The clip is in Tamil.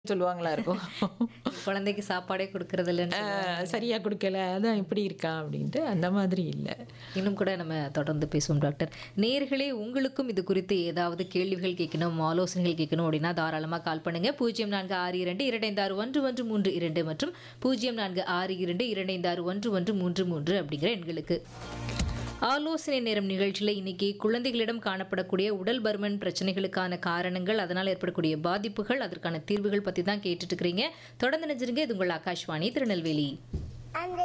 சொல்லுவாங்களா இருக்கும் குழந்தைக்கு சாப்பாடே கொடுக்கறது இல்லைன்னு சொல்லுவாங்க. ஆஹ் சரியா கொடுக்கல அதான் இப்படி இருக்கா அப்படின்ட்டு அந்த மாதிரி இல்லை இன்னும் கூட நம்ம தொடர்ந்து பேசுவோம் டாக்டர் நேர்களே உங்களுக்கும் இது குறித்து ஏதாவது கேள்விகள் கேட்கணும் ஆலோசனைகள் கேட்கணும் அப்படின்னா தாராளமாக கால் பண்ணுங்க பூஜ்ஜியம் நான்கு ஆறு இரண்டு இரண்டைந்து ஆறு ஒன்று ஒன்று மூன்று இரண்டு மற்றும் பூஜ்ஜியம் நான்கு ஆறு இரண்டு இரண்டைந்து ஆறு ஒன்று ஒன்று மூன்று மூன்று அப்படிங்கிற எண்களுக்கு ஆலோசனை நேரம் நிகழ்ச்சியில் இன்னைக்கு குழந்தைகளிடம் காணப்படக்கூடிய உடல் பருமன் பிரச்சனைகளுக்கான காரணங்கள் அதனால் ஏற்படக்கூடிய பாதிப்புகள் அதற்கான தீர்வுகள் பற்றி தான் கேட்டுட்டு இருக்கிறீங்க தொடர்ந்து நினைச்சிருங்க இது உங்கள் ஆகாஷ்வாணி திருநெல்வேலி